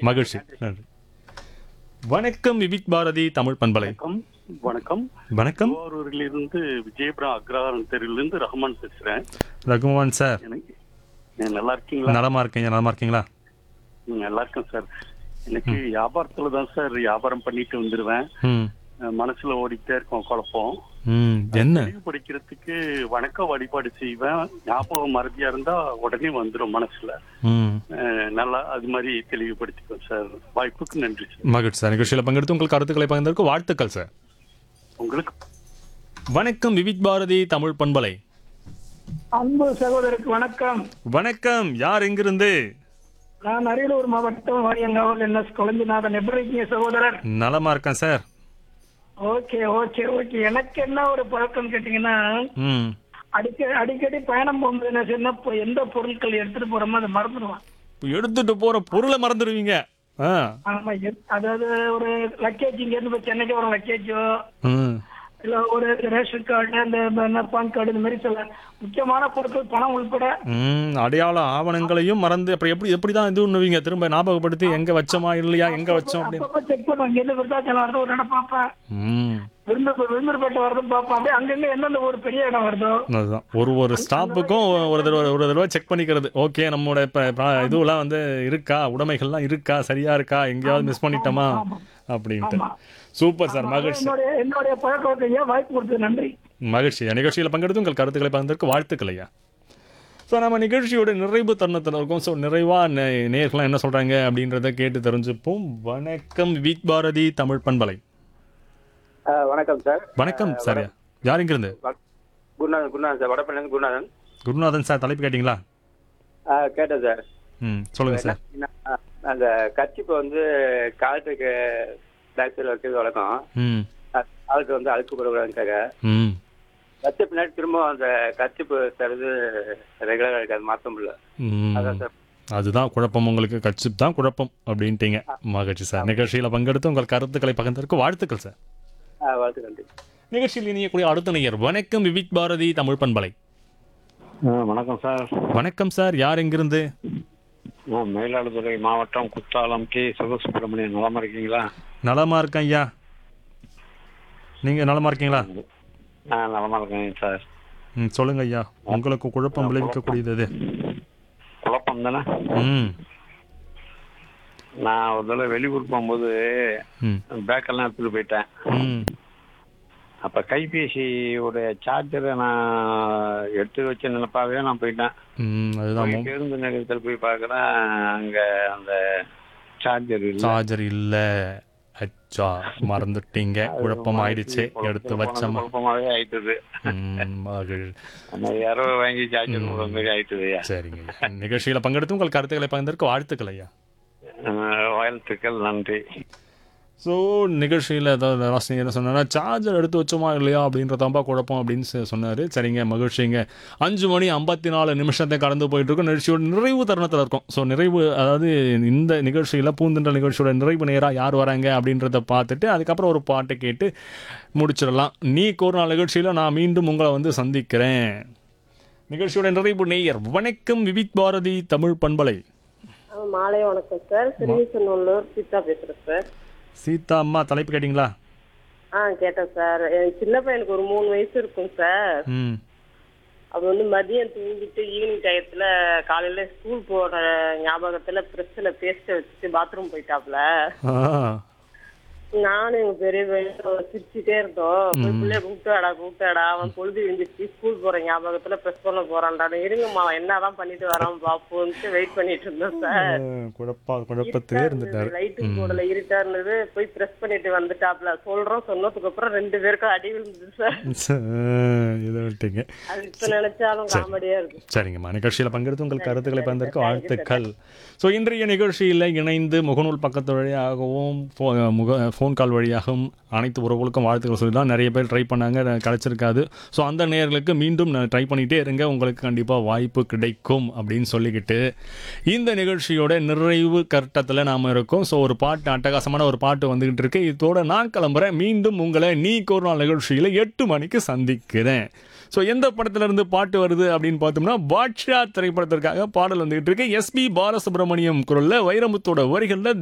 மகிழ்ச்சி நன்றி வணக்கம் விவிக் பாரதி தமிழ் பண்பலை வணக்கம் வணக்கம் வணக்கம் திருவாரூரிலிருந்து விஜயபுரம் அக்ரஹாரம் தெருவிலிருந்து ரஹ்மான் பேசுறேன் ரகுமான் சார் எனக்கு நீங்க நல்லா இருக்கீங்களா நலமா இருக்கீங்க நலமா இருக்கீங்களா ம், நல்லா இருக்கேன் சார் எனக்கு வியாபாரத்துல தான் சார் வியாபாரம் பண்ணிட்டு வந்துருவேன் ம் அஹ், மனசுல ஓடிட்டே இருக்கும் குழப்பம் ம் என்ன தெளிவு படிக்கிறதுக்கு வணக்க வழிபாடு செய்வேன் ஞாபகம் மறதியா இருந்தா உடனே வந்துடும் மனசுல ம் அஹ், நல்லா அது மாதிரி தெளிவுபடுத்திக்குவேன் சார் வாய்ப்புக்கு நன்றி சார் மகிழ்ச்சி சார் நிகழ்ச்சியில் பங்கெடுத்து உங்கள் கருத்துக்களை பகிர்ந்ததற்கு வாழ்த்துக்கள் சார் உங்களுக்கு வணக்கம் விவிக் பாரதி தமிழ் பண்பலை அன்பு சகோதரருக்கு வணக்கம் வணக்கம் யார் எங்கிருந்து நான் அரியலூர் மாவட்டம் வாரியங்காவல் என் எஸ் குழஞ்சிநாதன் எப்படி இருக்கீங்க சகோதரர் நலமா இருக்கேன் சார் ஓகே ஓகே ஓகே எனக்கு என்ன ஒரு பழக்கம் கேட்டீங்கன்னா ம் அடிக்கடி அடிக்கடி பயணம் போகும்போது என்ன செய்யணும் இப்போ எந்த பொருட்கள் எடுத்துட்டு போறோமோ அதை மறந்துடுவான் இப்போ எடுத்துட்டு போற பொருளை மறந்துடுவீங்க ஆ ஆமா எத்- அதாவது ஒரு லக்கேஜ் இங்க இருந்து இப்போ சென்னைக்கு வர லக்கேஜோ ம் இல்ல ஒரு ரேஷன் கார்டு அந்த என்ன பான் கார்டு இந்த மாதிரி சில முக்கியமான பொருட்கள் பணம் உள்பட ம் அடையாள ஆவணங்களையும் மறந்து அப்புறம் எப்படி எப்படி தான் இது பண்ணுவீங்க திரும்ப ஞாபகப்படுத்தி எங்க வச்சோமா இல்லையா எங்க வச்சோம் அப்படின்னு அப்பப்போ செக் பண்ணுவேன் இங்க இருந்து விருத்தாச்சலம் வருது ஒரு இடம் பார்ப்பேன் ம் விருந்து விருந்துப்பேட்டை வருதுன்னு பார்ப்போம் அப்படியே அங்கங்க எந்தெந்த ஒரு பெரிய இடம் வருதோ அதுதான் ஒரு ஒரு ஸ்டாப்புக்கும் ஒரு தடவை ஒரு தடவை செக் பண்ணிக்கிறது ஓகே நம்மளோட இப்போ இதுவெல்லாம் வந்து இருக்கா உடைமைகள்லாம் இருக்கா சரியா இருக்கா எங்கேயாவது மிஸ் பண்ணிட்டோமா அப்படின்ட்டு சூப்பர் சார் மகிழ்ச்சி என்னுடைய என்னுடைய பழக்க வழக்கம் ஏன் வாய்ப்பு கொடுத்தது நன்றி மகிழ்ச்சி நிகழ்ச்சியில் பங்கெடுத்து உங்கள் கருத்துக்களை பகிர்ந்ததற்கு வாழ்த்துக்கள் ஐயா ஸோ நம்ம நிகழ்ச்சியோட நிறைவு தருணத்தில் இருக்கோம் ஸோ நிறைவாக நேர்கள்லாம் என்ன சொல்கிறாங்க அப்படின்றத கேட்டு தெரிஞ்சுப்போம் வணக்கம் வித் பாரதி தமிழ் பண்பலை ஆ, வணக்கம் சார் வணக்கம் சார் யார் இங்கிருந்து குருநாதன் குருநாதன் சார் வடப்பள்ளி குருநாதன் குருநாதன் சார் தலைப்பு கேட்டிங்களா ஆ, கேட்டேன் சார் ம் சொல்லுங்கள் சார் என்ன, அந்த கர்ச்சிப்பை வந்து காலத்துக்கு பேக் சைடில் வைக்கிறது வழக்கம் ம் காலத்து வந்து அழுக்கு போடக்கூடாதுக்காக ம் வச்ச பின்னாடி திரும்ப அந்த கர்ச்சிப்பு தருது ரெகுலராக இருக்காது மாற்ற முடியல ம். அதான் சார் அதுதான் குழப்பம் உங்களுக்கு கட்சிப் தான் குழப்பம் அப்படின்ட்டீங்க மகிழ்ச்சி சார் நிகழ்ச்சியில் பங்கெடுத்து உங்கள் கருத்துக்களை பகிர்ந்ததற்கு வாழ்த்துக்கள் சார் ஆ, வாழ்த்து நன்றி நிகழ்ச்சியில் இணையக்கூடிய அடுத்த நேயர் வணக்கம் விவிக் பாரதி தமிழ் பண்பலை வணக்கம் சார் வணக்கம் சார் யார் எங்கிருந்து நான் மயிலாடுதுறை மாவட்டம் குத்தாலம் கே சிவசுப்பிரமணியன் நலமா இருக்கீங்களா நலமா இருக்கேன் ஐயா நீங்க நலமா இருக்கீங்களா நான் நலமா இருக்கேன் சார் ம் சொல்லுங்க ஐயா உங்களுக்கு குழப்பம் விளைவிக்கக்கூடியது எது? குழப்பம் தானே ம் நான் ஒரு தடவை வெளியூர் போகும்போது ம் பேக்கெல்லாம் எடுத்துட்டு போயிட்டேன் ம் அப்ப கைபேசியோட சார்ஜரை நான் எடுத்து வச்ச நினைப்பாவே நான் போயிட்டேன் ம் அதுதான் போய் பேருந்து நிலையத்தில் போய் பார்க்கறேன் அங்க அந்த சார்ஜர் இல்லை சார்ஜர் இல்ல அச்சா மறந்துட்டீங்க குழப்பம் ஆயிடுச்சு எடுத்து வச்சமா குழப்பமாவே ஆயிட்டுது ம் மகிழ் அந்த யாரோ வாங்கி சார்ஜர் போடுற மாதிரி ஆயிட்டுது சரிங்க ஐயா. நிகழ்ச்சியில பங்கெடுத்து உங்கள் கருத்துக்களை பகிர்ந்ததற்கு வாழ்த்துக்கள் ஐயா அஹ் வாழ்த்துக்கள் நன்றி ஸோ நிகழ்ச்சியில் ஏதாவது ராசினி என்ன சொன்னார்னா சார்ஜர் எடுத்து வச்சோமா இல்லையா அப்படின்றதாம்பா குழப்பம் அப்படின்னு சொ- சொன்னாரு சரிங்க மகிழ்ச்சிங்க அஞ்சு மணி ஐம்பத்தி நாலு நிமிஷத்தை கடந்து போயிட்டு இருக்கோம் நிகழ்ச்சியோட நிறைவு தருணத்தில் இருக்கும் ஸோ நிறைவு அதாவது இந்த நிகழ்ச்சியில் பூந்தென்ற நிகழ்ச்சியோட நிறைவு நேராக யார் வராங்க அப்படின்றத பார்த்துட்டு அதுக்கப்புறம் ஒரு பாட்டை கேட்டு முடிச்சிடலாம் நீ ஒரு நாள் நிகழ்ச்சியில் நான் மீண்டும் உங்களை வந்து சந்திக்கிறேன் நிகழ்ச்சியோட நிறைவு நேயர் வணக்கம் விவித் பாரதி தமிழ் பண்பலை ஆ, மாலை வணக்கம் சார் திருவிசநல்லூர் சீதா பேசுறேன் சார் சீதா அம்மா தலைப்பு கேட்டிங்களா ஆ கேட்டேன் சார் என் சின்ன பையனுக்கு ஒரு மூணு வயசு இருக்கும் சார் ம் அவன் வந்து மதியம் தூங்கிட்டு ஈவினிங் டயத்துல காலையில ஸ்கூல் போற ஞாபகத்துல பிரஸ்ல பேஸ்ட வச்சுட்டு பாத்ரூம் போயிட்டாப்ல ஆ நானும் எங்க பெரிய பையன் சிரிச்சுட்டே இருந்தோம் போய் பிள்ளைய கூப்பிட்டாடா கூப்பிட்டாடா அவன் பொழுது எழுந்திரிச்சு ஸ்கூல் போற ஞாபகத்துல பிரஸ் பண்ண போறான்டா இருங்கம்மா அவன் என்னதான் பண்ணிட்டு வரான் பாப்போன்ட்டு வெயிட் பண்ணிட்டு இருந்தோம் சார் குழப்பா குழப்பத்திலே இருந்துட்டாரு லைட்டும் போடல இருட்டா இருந்தது போய் பிரஸ் பண்ணிட்டு வந்துட்டாப்ல சொல்றோம் சொன்னதுக்கு அப்புறம் ரெண்டு பேருக்கும் அடி விழுந்தது சார் இதை விட்டீங்க அது இப்ப நினைச்சாலும் காமெடியா இருக்கு சரிங்கம்மா நிகழ்ச்சியில் பங்கெடுத்து உங்கள் கருத்துக்களை பகிர்ந்ததற்கு வாழ்த்துக்கள் ஸோ இன்றைய நிகழ்ச்சியில் இணைந்து முகநூல் பக்கத்து வழியாகவும் ஃபோ முக ஃபோன் கால் வழியாகவும் அனைத்து உறவுகளுக்கும் வாழ்த்துக்கள் சொல்லலாம் நிறைய பேர் ட்ரை பண்ணாங்க அது கிடைச்சிருக்காது ஸோ அந்த நேர்களுக்கு மீண்டும் ட்ரை பண்ணிகிட்டே இருங்க உங்களுக்கு கண்டிப்பாக வாய்ப்பு கிடைக்கும் அப்படின்னு சொல்லிக்கிட்டு இந்த நிகழ்ச்சியோட நிறைவு கட்டத்தில் நாம் இருக்கோம் ஸோ ஒரு பாட்டு அட்டகாசமான ஒரு பாட்டு வந்துக்கிட்டு இருக்கு இதோட நான் கிளம்புறேன் மீண்டும் உங்களை நீ ஒரு நாள் நிகழ்ச்சியில் எட்டு மணிக்கு சந்திக்கிறேன் ஸோ எந்த படத்துல இருந்து பாட்டு வருது அப்படின்னு பார்த்தோம்னா பாட்ஷா திரைப்படத்திற்காக பாடல் வந்துகிட்டு இருக்கு எஸ்பி பாலசுப்ரமணியம் குரல்ல வைரமுத்தோட வரிகளில்